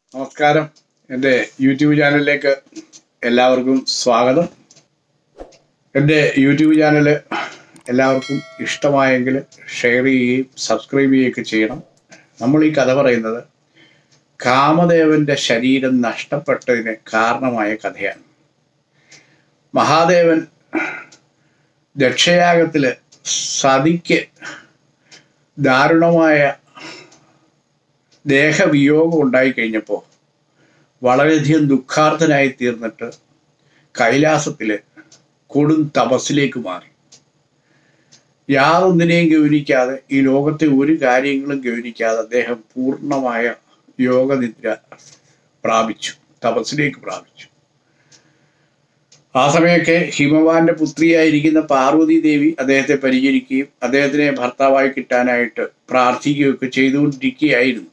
നമസ്കാരം എൻ്റെ യൂട്യൂബ് ചാനലിലേക്ക് എല്ലാവർക്കും സ്വാഗതം എൻ്റെ യൂട്യൂബ് ചാനൽ എല്ലാവർക്കും ഇഷ്ടമായെങ്കിൽ ഷെയർ ചെയ്യുകയും സബ്സ്ക്രൈബ് ചെയ്യുകയൊക്കെ ചെയ്യണം നമ്മൾ ഈ കഥ പറയുന്നത് കാമദേവന്റെ ശരീരം നഷ്ടപ്പെട്ടതിന് കാരണമായ കഥയാണ് മഹാദേവൻ ദക്ഷയാഗത്തില് സതിക്ക് ദാരുണമായ ദേഹവിയോഗം ഉണ്ടായി കഴിഞ്ഞപ്പോൾ വളരെയധികം ദുഃഖാർത്ഥനായി തീർന്നിട്ട് കൈലാസത്തിൽ കൊടും തപസ്സിലേക്ക് മാറി യാതൊന്നിനെയും ഗൗനിക്കാതെ ഈ ലോകത്തെ ഒരു കാര്യങ്ങളും ഗൗനിക്കാതെ അദ്ദേഹം പൂർണ്ണമായ യോഗനിദ്ര പ്രാപിച്ചു തപസ്സിലേക്ക് പ്രാപിച്ചു ആ സമയമൊക്കെ ഹിമവാന്റെ പുത്രിയായിരിക്കുന്ന പാർവതി ദേവി അദ്ദേഹത്തെ പരിചരിക്കുകയും അദ്ദേഹത്തിനെ ഭർത്താവായി കിട്ടാനായിട്ട് പ്രാർത്ഥിക്കുകയൊക്കെ ചെയ്തുകൊണ്ടിരിക്കുകയായിരുന്നു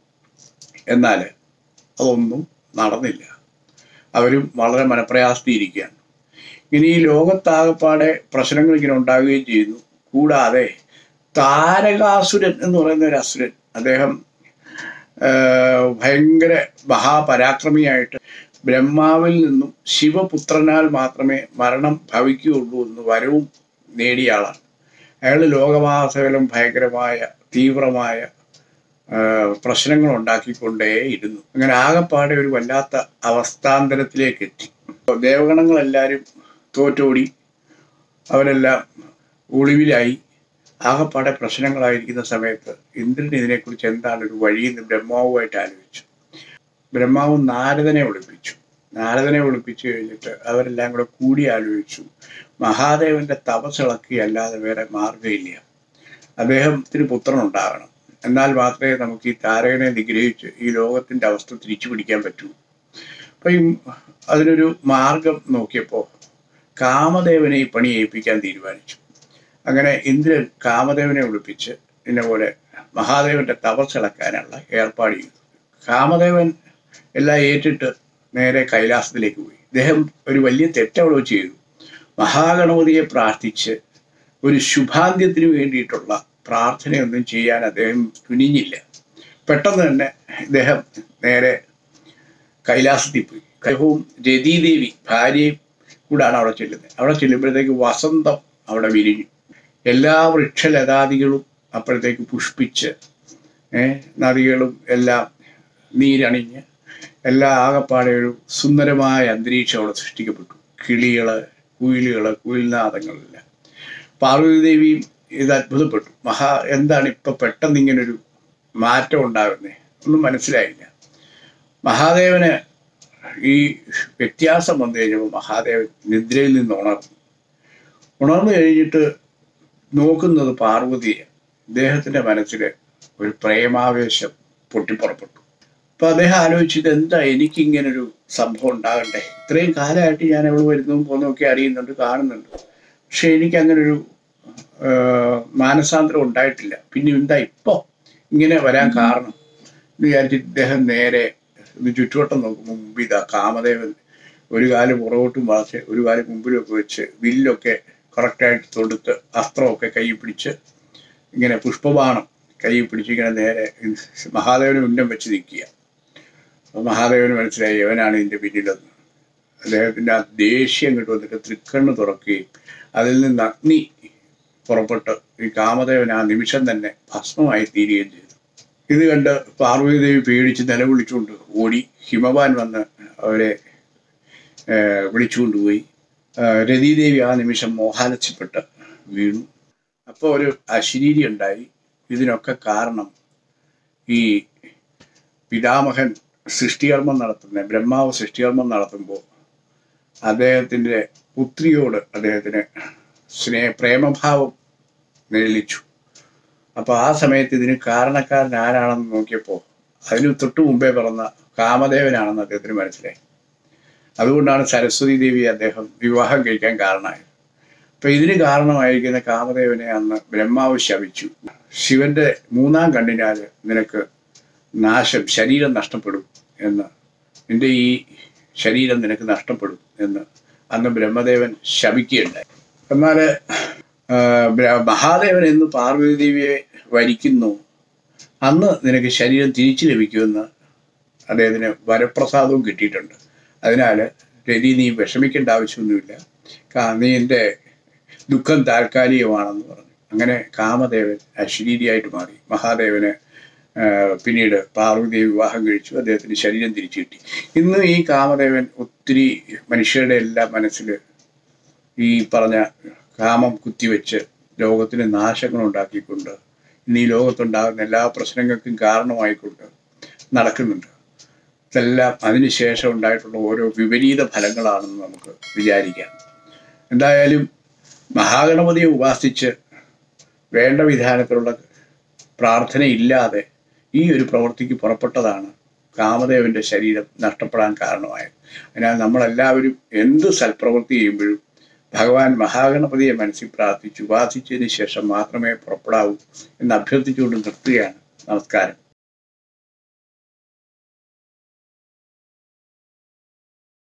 എന്നാൽ അതൊന്നും നടന്നില്ല അവരും വളരെ മനപ്രയാസത്തിയിരിക്കുകയാണ് ഇനി ഈ ലോകത്താകപ്പാടെ പ്രശ്നങ്ങൾ ഇങ്ങനെ ഉണ്ടാകുകയും ചെയ്യുന്നു കൂടാതെ താരകാസുരൻ എന്ന് പറയുന്ന ഒരു അസുരൻ അദ്ദേഹം ആ, ഭയങ്കര മഹാപരാക്രമിയായിട്ട് ബ്രഹ്മാവിൽ നിന്നും ശിവപുത്രനാൽ മാത്രമേ മരണം ഭവിക്കുകയുള്ളൂ എന്ന് വരവും നേടിയ ആളാണ് അയാൾ ലോകമാസകലം ഭയങ്കരമായ തീവ്രമായ ആ, പ്രശ്നങ്ങൾ ഉണ്ടാക്കിക്കൊണ്ടേയിരുന്നു അങ്ങനെ ആകെപ്പാടെ ഒരു വല്ലാത്ത അവസ്ഥാന്തരത്തിലേക്ക് എത്തി ദേവഗണങ്ങളെല്ലാവരും തോറ്റോടി അവരെല്ലാം ഒളിവിലായി ആകെപ്പാടെ പ്രശ്നങ്ങളായിരിക്കുന്ന സമയത്ത് ഇന്ദ്രൻ ഇതിനെക്കുറിച്ച് എന്താണ് ഒരു വഴിയെന്ന് ബ്രഹ്മാവുമായിട്ട് ആലോചിച്ചു ബ്രഹ്മാവ് നാരദനെ ഒളിപ്പിച്ചു നാരദനെ ഒളിപ്പിച്ചു കഴിഞ്ഞിട്ട് അവരെല്ലാം കൂടെ കൂടി ആലോചിച്ചു മഹാദേവന്റെ തപസ്സിളക്കി അല്ലാതെ വേറെ മാർഗമില്ല അദ്ദേഹത്തിന് പുത്രൻ ഉണ്ടാകണം എന്നാൽ മാത്രമേ നമുക്ക് ഈ താരകനെ നിഗ്രഹിച്ച് ഈ ലോകത്തിന്റെ അവസ്ഥ തിരിച്ചു പിടിക്കാൻ പറ്റൂ അപ്പൊ ഈ അതിനൊരു മാർഗം നോക്കിയപ്പോൾ കാമദേവനെ ഈ പണി ഏൽപ്പിക്കാൻ തീരുമാനിച്ചു അങ്ങനെ ഇന്ദ്രൻ കാമദേവനെ ഒളിപ്പിച്ച് ഇന്ന പോലെ മഹാദേവന്റെ തപസ്സിളക്കാനുള്ള ഏർപ്പാട് ചെയ്തു കാമദേവൻ എല്ലാം ഏറ്റിട്ട് നേരെ കൈലാസത്തിലേക്ക് പോയി ഇദ്ദേഹം ഒരു വലിയ തെറ്റവിടെ വെച്ച് ചെയ്തു മഹാഗണപതിയെ പ്രാർത്ഥിച്ച് ഒരു ശുഭാന്ത്യത്തിന് വേണ്ടിയിട്ടുള്ള പ്രാർത്ഥനയൊന്നും ചെയ്യാൻ അദ്ദേഹം തുനിഞ്ഞില്ല പെട്ടെന്ന് തന്നെ ഇദ്ദേഹം നേരെ കൈലാസത്തിൽ പോയി അദ്ദേഹവും രതീദേവി ഭാര്യയും കൂടാണ് അവിടെ ചെല്ലുന്നത് അവിടെ ചെല്ലുമ്പോഴത്തേക്ക് വസന്തം അവിടെ വിരിഞ്ഞു എല്ലാ വൃക്ഷലതാദികളും അപ്പോഴത്തേക്ക് പുഷ്പിച്ച് ഏഹ് നദികളും എല്ലാം നീരണിഞ്ഞ് എല്ലാ ആകപ്പാടെ ഒരു സുന്ദരമായ അന്തരീക്ഷം അവിടെ സൃഷ്ടിക്കപ്പെട്ടു കിളികള് കുയിലുകള് കുയിൽനാദങ്ങളെല്ലാം പാർവതീദേവിയും ഇത് അത്ഭുതപ്പെട്ടു മഹാ എന്താണ് ഇപ്പൊ പെട്ടെന്ന് ഇങ്ങനൊരു മാറ്റം ഉണ്ടാകുന്നത് ഒന്നും മനസ്സിലായില്ല മഹാദേവന് ഈ വ്യത്യാസം വന്നു കഴിഞ്ഞപ്പോൾ മഹാദേവൻ നിദ്രയിൽ നിന്ന് ഉണർന്നു ഉണർന്നു കഴിഞ്ഞിട്ട് നോക്കുന്നത് പാർവതിയെ അദ്ദേഹത്തിന്റെ മനസ്സിൽ ഒരു പ്രേമാവേശം പൊട്ടിപ്പുറപ്പെട്ടു അപ്പൊ അദ്ദേഹം ആലോചിച്ചത് എന്താ എനിക്ക് ഇങ്ങനൊരു സംഭവം ഉണ്ടാകണ്ടേ ഇത്രയും കാലമായിട്ട് ഞാൻ അവൾ വരുന്നതും പോകുന്നതൊക്കെ അറിയുന്നുണ്ട് കാണുന്നുണ്ട് പക്ഷെ എനിക്ക് അങ്ങനൊരു ആ, മാനസാന്തരം ഉണ്ടായിട്ടില്ല പിന്നെ എന്താ ഇപ്പോ ഇങ്ങനെ വരാൻ കാരണം എന്ന് വിചാരിച്ചിട്ട് ഇദ്ദേഹം നേരെ ഇത് ചുറ്റുവട്ടം നോക്കുമ്പോൾ മുമ്പ് ഇതാ കാമദേവൻ ഒരു കാല് പുറകോട്ടും വളച്ച് ഒരു കാല് മുമ്പിലൊക്കെ വെച്ച് വില്ലൊക്കെ കറക്റ്റായിട്ട് തൊടുത്ത് അസ്ത്രമൊക്കെ കൈ പിടിച്ച് ഇങ്ങനെ പുഷ്പബാണം കൈ പിടിച്ച് ഇങ്ങനെ നേരെ മഹാദേവന് ഉന്നം വെച്ച് നിൽക്കുക അപ്പോൾ മഹാദേവന് മനസ്സിലായി അവനാണ് ഇതിൻ്റെ പിന്നിലെന്ന് അദ്ദേഹത്തിൻ്റെ ആ ദേഷ്യം ഇങ്ങോട്ട് വന്നിട്ട് തൃക്കണ്ണ് തുറക്കുകയും അതിൽ നിന്ന് അഗ്നി പുറപ്പെട്ട് ഈ കാമദേവൻ ആ നിമിഷം തന്നെ ഭസ്മമായി തീരുകയും ചെയ്തു ഇത് കണ്ട് പാർവതീദേവി പേടിച്ച് നിലവിളിച്ചുകൊണ്ട് ഓടി ഹിമവാൻ വന്ന് അവരെ ഏർ, വിളിച്ചുകൊണ്ടുപോയി ഏർ, രതീദേവി ആ നിമിഷം മോഹാലസ്യപ്പെട്ട് വീണു അപ്പോൾ ഒരു അശരീരി ഉണ്ടായി ഇതിനൊക്കെ കാരണം ഈ പിതാമഹൻ സൃഷ്ടികർമ്മം നടത്തുന്ന ബ്രഹ്മാവ് സൃഷ്ടികർമ്മം നടത്തുമ്പോൾ അദ്ദേഹത്തിൻ്റെ പുത്രിയോട് അദ്ദേഹത്തിന് സ്നേഹ പ്രേമഭാവം നിഴലിച്ചു അപ്പോൾ ആ സമയത്ത് ഇതിന് കാരണക്കാരൻ ആരാണെന്ന് നോക്കിയപ്പോൾ അതിന് തൊട്ടു മുമ്പേ പറഞ്ഞ കാമദേവനാണെന്ന് അദ്ദേഹത്തിന് മനസ്സിലായി അതുകൊണ്ടാണ് സരസ്വതി ദേവിയെ അദ്ദേഹം വിവാഹം കഴിക്കാൻ കാരണമായത് അപ്പൊ ഇതിന് കാരണമായിരിക്കുന്ന കാമദേവനെ അന്ന് ബ്രഹ്മാവ് ശപിച്ചു ശിവന്റെ മൂന്നാം കണ്ണിനാല് നിനക്ക് നാശം ശരീരം നഷ്ടപ്പെടും എന്ന് നിന്റെ ഈ ശരീരം നിനക്ക് നഷ്ടപ്പെടും എന്ന് അന്ന് ബ്രഹ്മദേവൻ ശപിക്കുകയുണ്ടായി എന്നാല് ആ, ബ്ര- മഹാദേവൻ എന്ന് പാർവതി ദേവിയെ വരിക്കുന്നു അന്ന് നിനക്ക് ശരീരം തിരിച്ചു ലഭിക്കുമെന്ന് അദ്ദേഹത്തിന് വരപ്രസാദവും കിട്ടിയിട്ടുണ്ട് അതിനാൽ രതി നീ വിഷമിക്കേണ്ട ആവശ്യമൊന്നുമില്ല കാ- നീ എൻ്റെ ദുഃഖം താൽക്കാലികമാണെന്ന് പറഞ്ഞു അങ്ങനെ കാമദേവൻ അശരീരിയായിട്ട് മാറി മഹാദേവന് ആ, പിന്നീട് പാർവതിയെ വിവാഹം കഴിച്ചു അദ്ദേഹത്തിന് ശരീരം തിരിച്ചു കിട്ടി ഇന്ന് ഈ കാമദേവൻ ഒത്തിരി മനുഷ്യരുടെ എല്ലാ മനസ്സിൽ ഈ പറഞ്ഞ കാമം കുത്തിവെച്ച് ലോകത്തിന് നാശങ്ങൾ ഉണ്ടാക്കിക്കൊണ്ട് ഇന്ന് ഈ ലോകത്തുണ്ടാകുന്ന എല്ലാ പ്രശ്നങ്ങൾക്കും കാരണമായിക്കൊണ്ട് നടക്കുന്നുണ്ട് ഇതെല്ലാം അതിനുശേഷം ഉണ്ടായിട്ടുള്ള ഓരോ വിപരീത ഫലങ്ങളാണെന്ന് നമുക്ക് വിചാരിക്കാം എന്തായാലും മഹാഗണപതിയെ ഉപാസിച്ച് വേണ്ട വിധാനത്തിലുള്ള പ്രാർത്ഥനയില്ലാതെ ഈ ഒരു പ്രവൃത്തിക്ക് പുറപ്പെട്ടതാണ് കാമദേവന്റെ ശരീരം നഷ്ടപ്പെടാൻ കാരണമായത് അതിനാൽ നമ്മളെല്ലാവരും എന്ത് സൽപ്രവൃത്തി ചെയ്യുമ്പോഴും ഭഗവാൻ മഹാഗണപതിയെ മനസ്സിൽ പ്രാർത്ഥിച്ച് ഉപാസിച്ചതിന് ശേഷം മാത്രമേ പുറപ്പെടാവൂ എന്ന് അഭ്യർത്ഥിച്ചുകൊണ്ട് നിർത്തുകയാണ് നമസ്കാരം